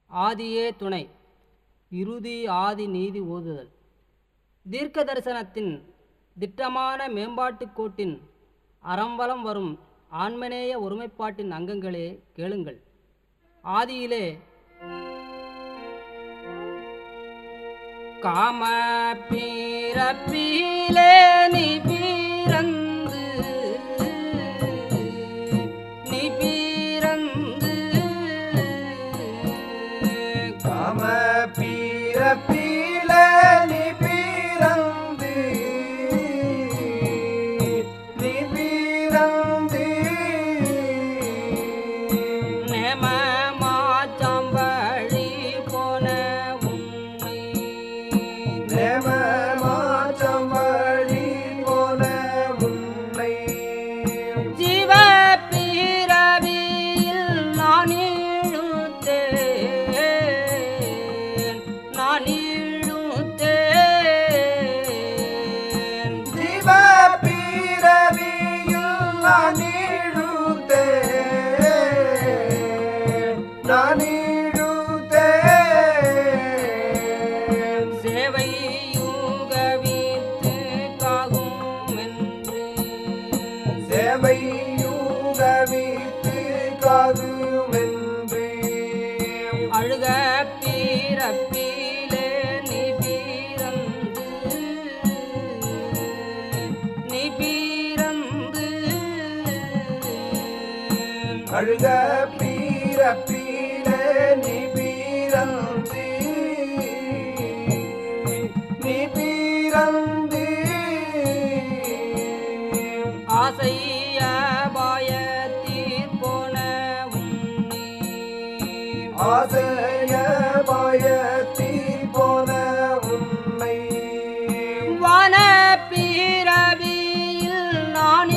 ஆதியே துணை இறுதி ஆதி நீதி ஓதுதல் தீர்க்க தரிசனத்தின் திட்டமான மேம்பாட்டுக் கோட்டின் அறம்வலம் வரும் ஆன்மநேய ஒருமைப்பாட்டின் அங்கங்களே கேளுங்கள் ஆதியிலே காம பிறப்பிலே நீ பிறந்து நீ பிறந்து காம பீரப்பீல நீ பீரந்து நீ பீரந்து நேம மாச்சாம்பழி போன உண்மை நேம மாச்சம்பழி போல உன்னை ஜீவ பிறவியில் நான் இழுத்தேன் நான் இழுத்தேன் ஜீவ பீரவியில் நான் இழுத்தேன் நான் இழுத்தேன் சேவை யூகவித்து காகும் என்று சேவை யூகவித்து காதுமென்று அழுக பிறப்பிலே நீ பிறந்து நீ பிறந்து அழுக பீரப்பீலே நீ பீரந்து நீ பீரந்து ஆசைய பாயத்தீர் போன உன்னை ஆசைய பயத்தி போன உன்னை வான பிறவியில் நான்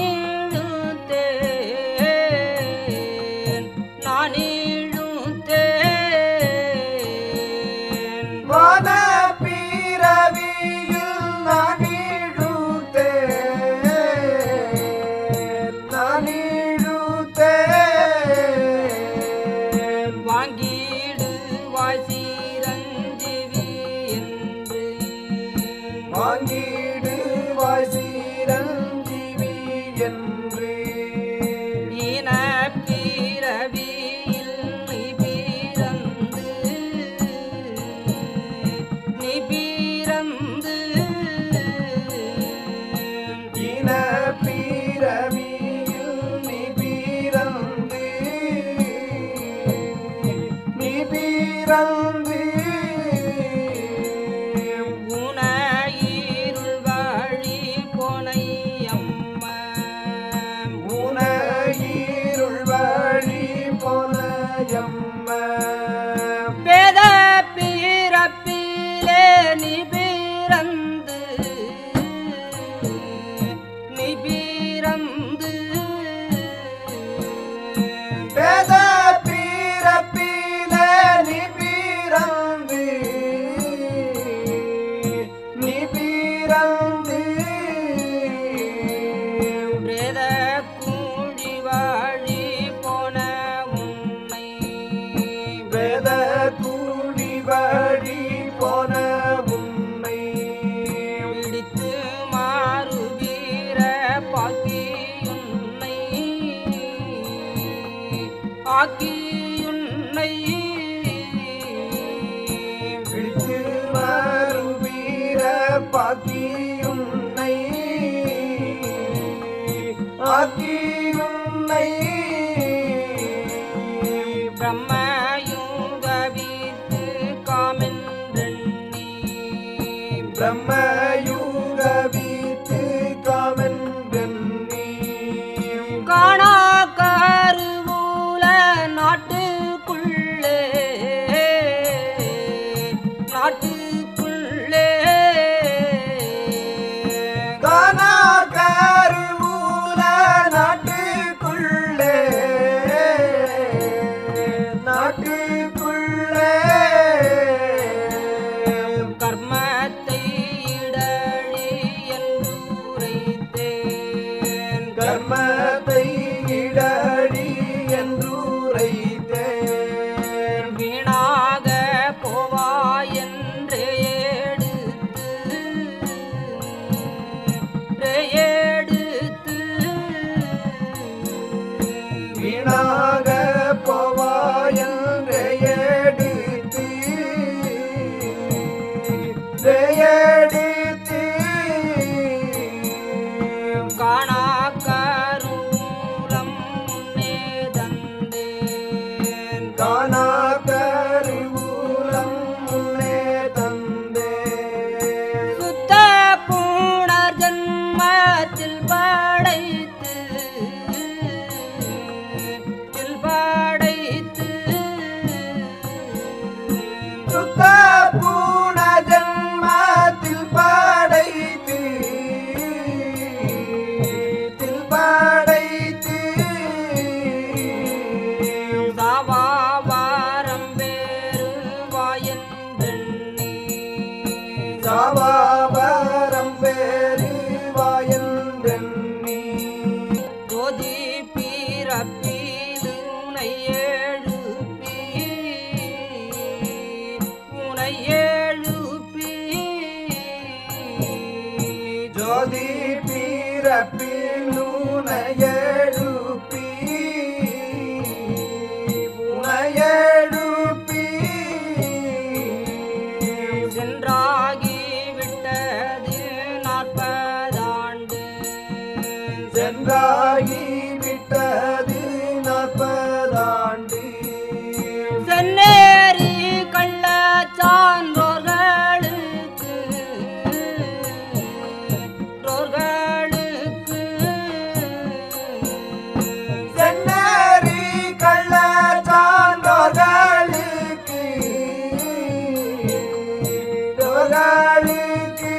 இழுத்தேன் நான் இழுத்தேன் வான பீரவியில் நான் இழுத்தேன் நான் இழுத்தேன் வாங்கிடு வாய்சீரஞ்சீவி என்று வாங்கிடு வாசீரஞ்சீவி என்று ஈன பிறவியில் நீ பிறந்து நீ பிறந்து இன பீரவியில் நீ பீரந்து நீ பீரந்து உனையிருள் வழி போனை அம்மா உனையிருள் வழி போல எம்ம வேத பிறப்பிலே நீ பிறந்து நீ பிறந்து வேத பீரப்பிலே நீ பீரந்து நீ பீரந்து பிரேத கூடி வாழி போன உன்னை வேத கூடி வழி போன உன்னை பிடித்து மாறு வீர பாக்கியுன்னை ஆக்கியுன்னை பிடித்து மறுவீர பாக்கியுன்னை ஆக்கியுன்னை பிரம்மயுகவித்து காமென்றெண்ணி பிரம்மயுகவித்து காமென்றெண்ணி காணா கருவூல நாட்டுக்குள்ளே நாட்டுக்குள்ளே கானா கருவூல நாட்டுக்குள்ளே நாட்டுக்குள்ளே கர்மத்தை இடழி என்றுரைத்தேன் கர்மத்தை இடடி என்றுரைத்தேன் வீணாக எழுப்பி ஜோதி பிறப்பில் உனையெழுப்பி உனையெழுப்பி சென்றாகி விட்டது நாற்பதாண்டு சென்றாகி விட்டது நாற்பதாண்டு சென்னேரி கள்ள சான்றோர்களுக்கு ரோர்களுக்கு சென்னறி கள்ள சான்றோர்களுக்கு ரோகளுக்கு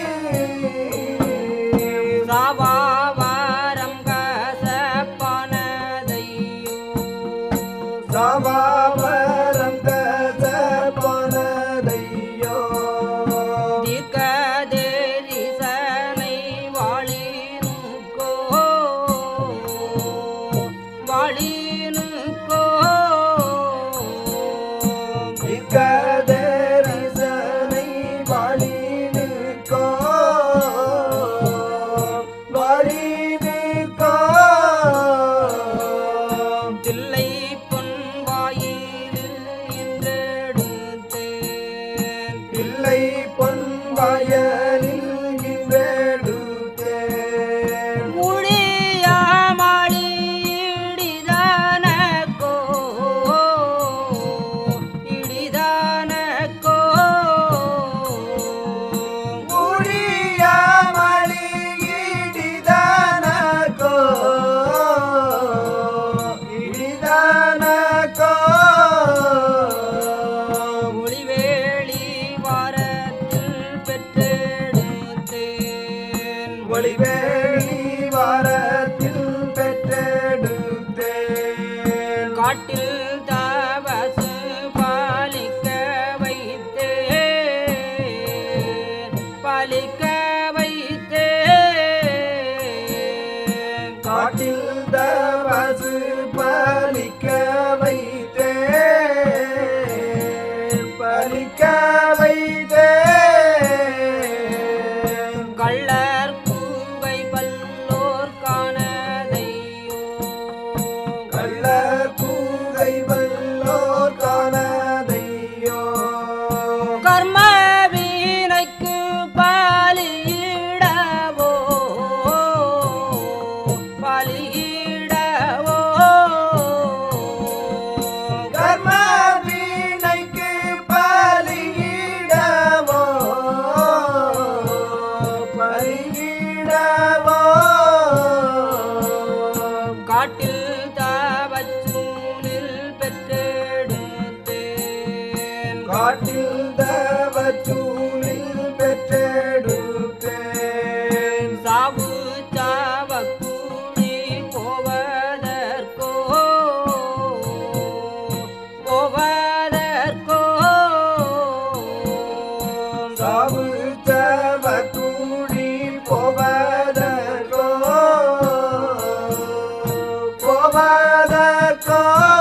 சாவாவாரம் கசப்பனதையோ சபாவரம் கசப்பனதையோ தீர்க்கதரிசனை வாழினுக்கோ வாழினுக்கோ மிக்கதரிசனை வாழினுக்கோ வாழினுக்கோ தில்லை பொன்வாயில் என்றெடுத்தேன் பிள்ளை பொன் வயலில் இன்றெடுத்தேன் முடியாமடி இடிதானக்கோ இடிதானக்கோ முடியாமலி இடிதானக்கோ இடிதானக்கோ மொழிவேளி வாரத்தில் பெற்றெடுத்தேன் ஒளிவேலி வாரத்தில் பெற்றெடுத்தேன் காட்டில் தவசு பாலிக்க வைத்தேன் பாலிக்க வைத்தேன் காட்டில் தவசு பலிக்க வைத்தேன் பலிக்க வைத்தேன் கள்ளர் பூவை பல்லோர் காணதையோ கள்ளர் பூகை வல்லோர் காணதையோ கர்ம வீணைக்கு பாலியிடவோ பாலியிடவோ கர்ம வீணைக்கு பலியிடவோ பலியிடவோ காட்டில் தாவச்சூனில் பெற்றெடுத்தேன் காட்டில் தவச்சூலில் பெற்றெடுத்தேன் சாவு சாவ கூடி போவதற்கோ போவதற்கோ சாவு தவ கூடி போவதற்கோ போவதற்கோ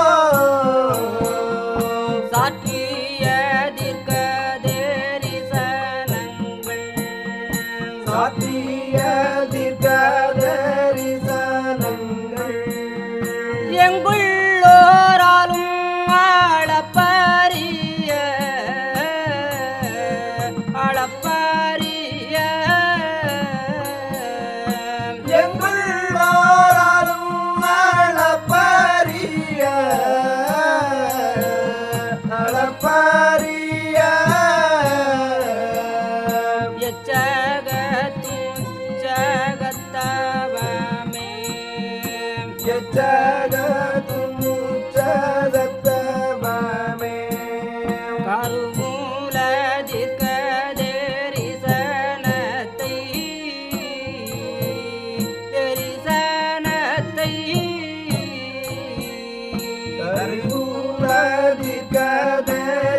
சாற்றிய தீர்க்க தரிசனங்கள் சாத்திய தீர்க்க தரிசனங்கள் எங்குள்ளோராலும் அளப்பரிய அளப்பரிய எங்குள்ளோராலும் அளப்பரிய அளப்பரிய எச்சகத்துச்சகத்தவமே எச்சகத்தும் உச்சதத்தவமே கருமூல தீர்க்க தரிசனத்தை தரிசனத்தை கருணதிகதரிசனத்தை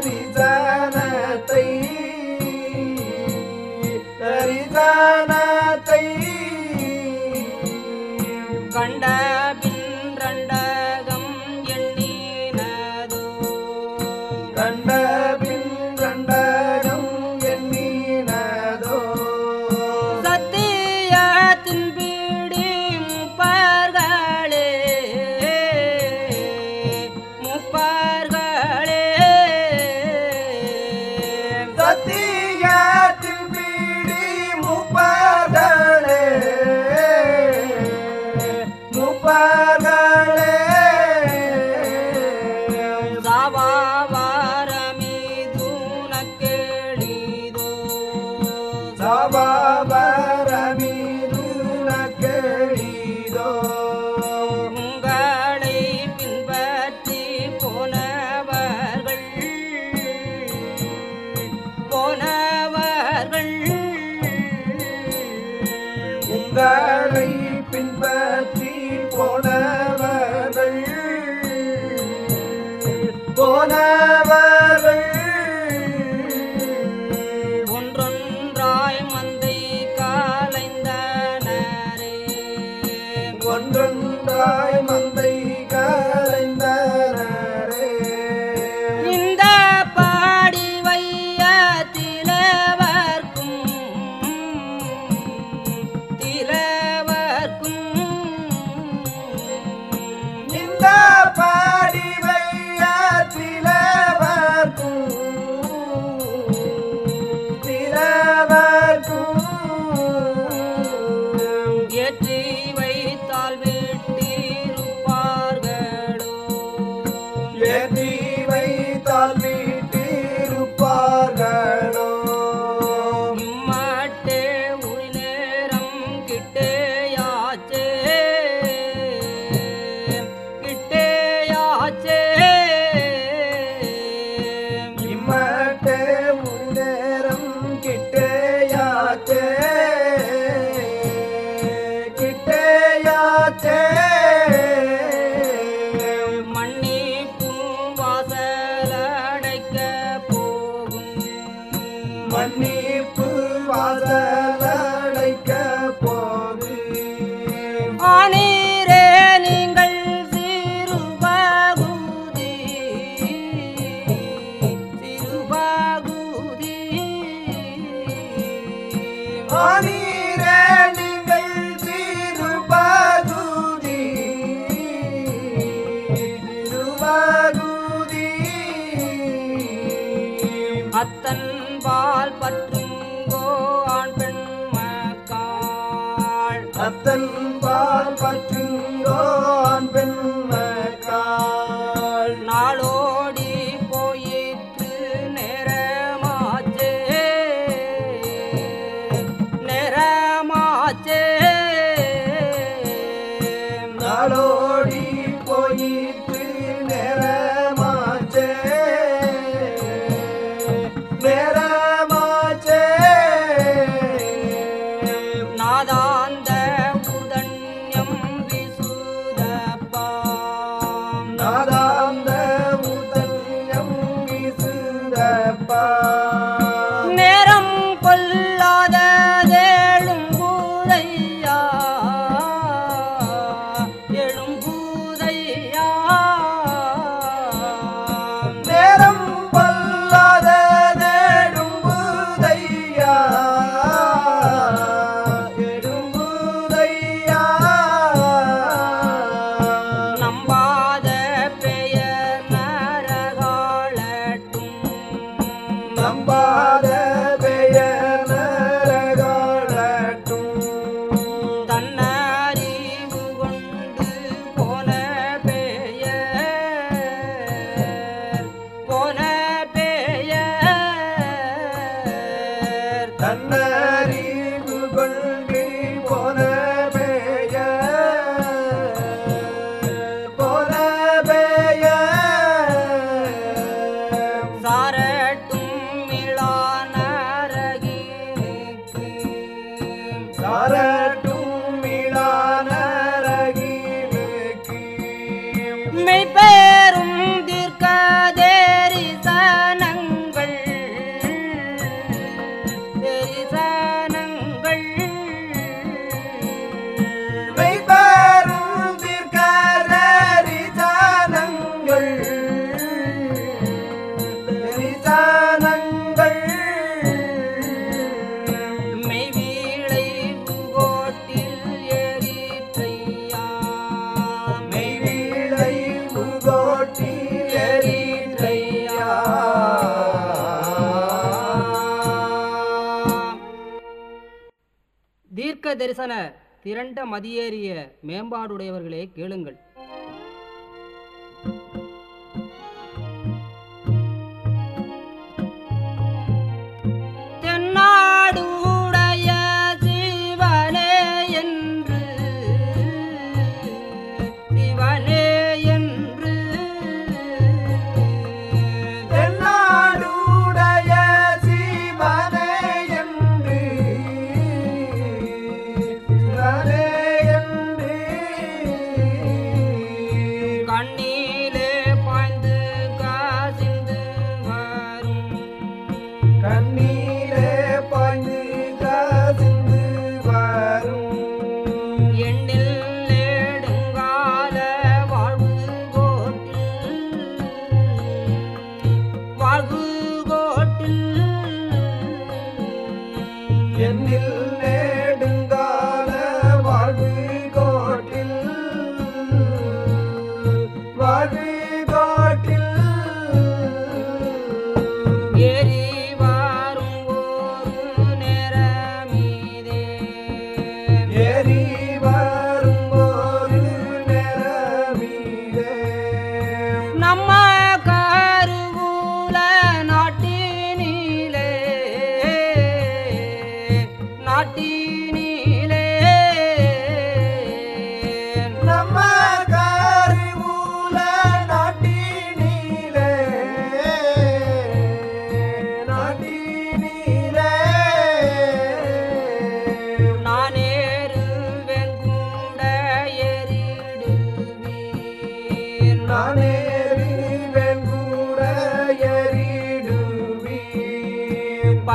ஒன்றொன்றாய் மந்தை காலைந்தனரே ஒன்றொன்றாய் மந்தை கலைந்தனரே இந்த பாடி வையத்திலவர்க்கும் திலவர்க்கும் இந்த பாடி வையத்திலவர்க்கும் திலவர்க்கும் ஏற்றி வைத்தால் விட்டிருப்பார்களோ ஏற்றி வைத்தால் வீட்டிருப்பார்களோ இம்மட்டே உரி நேரம் கிட்டேயாச்சே கிட்டேயாச்சே இம்மட்டே முன்னேறம் கிட்டேயாச்சே கிட்டேயாச்சே மன்னிப்பு வாசலடைக்க போகும் மன்னிப்பு வாசலடைக்க போது ஆனீரே நீங்கள் சிறுபகுதி சிறுபகுதி ஆனீரே நீங்கள் திருபகுதி திருபகுதி அத்தன் பால் பற்றுங்கோ ஆண் பெண் மக்காள் அத்தன் பால் பற்றுங்கோ ஆண் பெண் மக்காள் நாளோடி போயிற்று நேரமாச்சே நேரமாச்சே நாளோடி போயிற்று நேரமாச்சே நேரமாச்சே நாதாந்த உதன்யம் விசுதப்பாம் நாதாந்த உதன்யம் வீசுதப்பா நேரம் கொல்லாத எழும்பூதையா எழும்பூதையா நேரம் பல்லாத நெடும்புதையா நெடும்புதையா நம்பாத பெயர் நரகாளட்டும் நம்பாத பெயர் நரகாளட்டும் தன்னறிவு கொண்டு போன பெயர் போன பெயர் தன்னறிவு கொண்டு போன பெயர் போன பெயர் சாரட்டும் இளானரகினுக்கு சாரட்டும் இளானரகினுக்கு மெய்பெரும் தீர்க்கதேரிசனங்கள் தெரிசனங்கள் மெய்பெரும் தீர்க்கதரிசனங்கள் தரிசனங்கள் மெய்வீழை கோட்டில் ஏறிற்றையா மெய்வீழை உகோட்டி எரித்ரையா தீர்க்க தரிசன திரண்ட மதியேறிய மேம்பாடுடையவர்களே கேளுங்கள் தென்னாடுடைய சிவனே என்று சிவனே என்று தென்னாடுடைய சிவனே என்று சிவனே என்று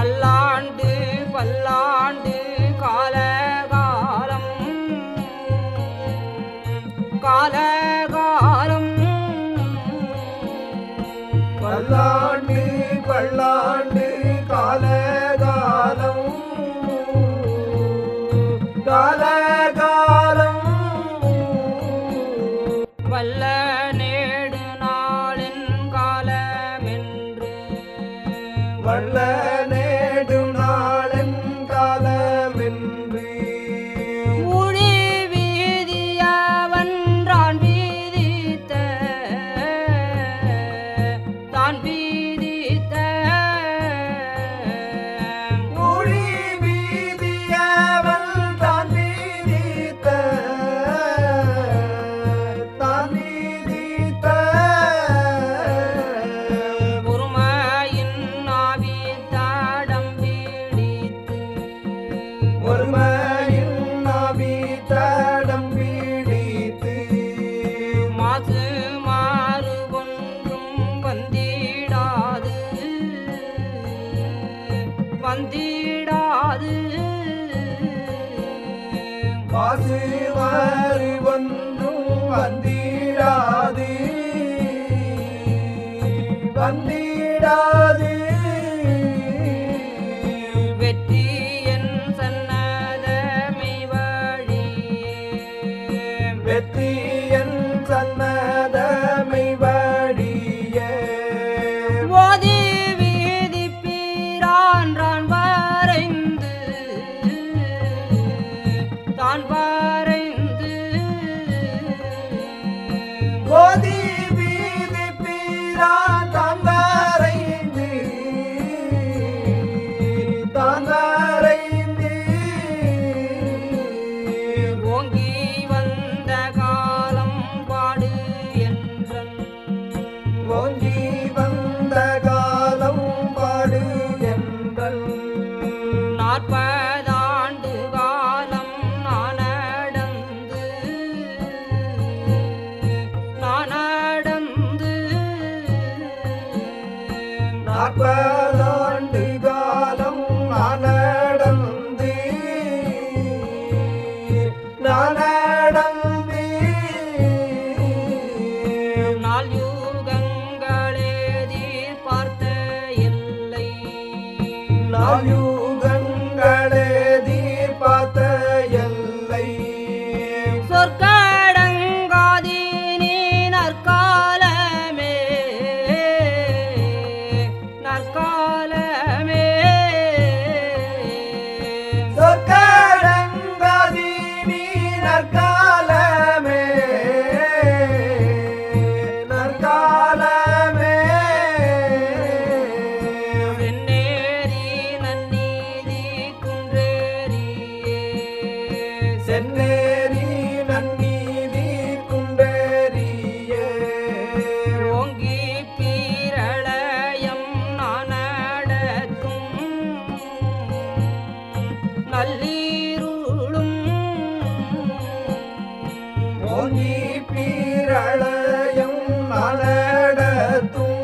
பல்லாண்டு பல்லாண்டு காலகாலம் காலகாலம் பல்லாண்டு பல்லாண்டு காலகாலம் காலகாலம் வல்ல நேடு நாளின் காலமென்று வல்ல நேடும் நாளன் காலமென்று ஊழி வீதியவன்றான் வீதித்த தான் வீதித்த மொழி வீதியவன் தான் வீதித்த தான் வீதித்த பொறுமையின் ஆவி தாடம் பீடித்து ஒருமையின் நாவி தடம் பீடித்து மாசு மாறு ஒன்றும் வந்திடாது வந்திடாது வாசு மாறு ஒன்றும் வந்திடாது வந்திடாது வெற்றி என் சன்னதமை வழியே வெற்றியன் சன்னதமை வழியே ஓதி வீதி பீரான்றான் வரைந்து தான் வரைந்து கோதி வீதி பீரா தந்தரைந்து தந்தரைந்து ஓங்கி வந்த காலம் பாடு என்றன் ஓங்கி வந்த காலம் பாடு என்றல் நாற்பதாண்டு காலம் நான் நடந்து நான் நடந்து நாற்பதாண்டு காலம் நான் நடந்து நான் நடந்து நாள் யுகங்களேதி பார்த்த எல்லை நாயுகங்களே தீர்ப்பாத்த எல்லை சொற்கடங்காதி நீ நற்காலமே நற்காலமே சொற்கடங்காதி நீ நற்காலமே நற்காலமே சென்னேரி நன்னீதி குன்றேரியே சென்னேரி நன்னீதி குண்டேரியே ஓங்கி பீரளயம் நான் நடத்தும் நல்லீருளும் ஓங்கி பீரளயம் நடத்தும்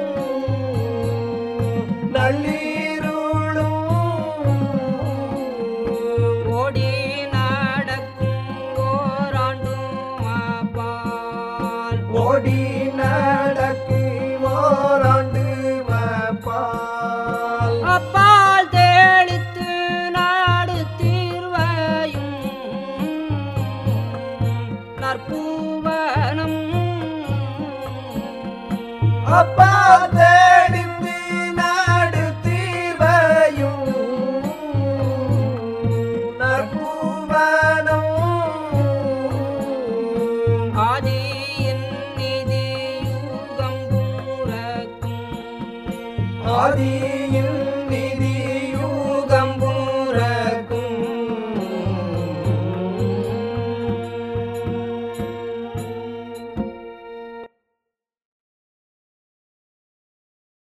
நள்ளீருளும் ஓடி நடக்கும் ஓராண்டும் அப்பால் ஓடி நடக்கு ஓராண்டு மப்பால் அப்பால் தேளித்து நாடு தீர்வையும் நற்பூவனம் அப்பா தேடிந்து நாடு தீர்வையும் நற்பூவனம் ஆதியின் நிதி யுகம் பூரக்கும் ஆதியில் நிதி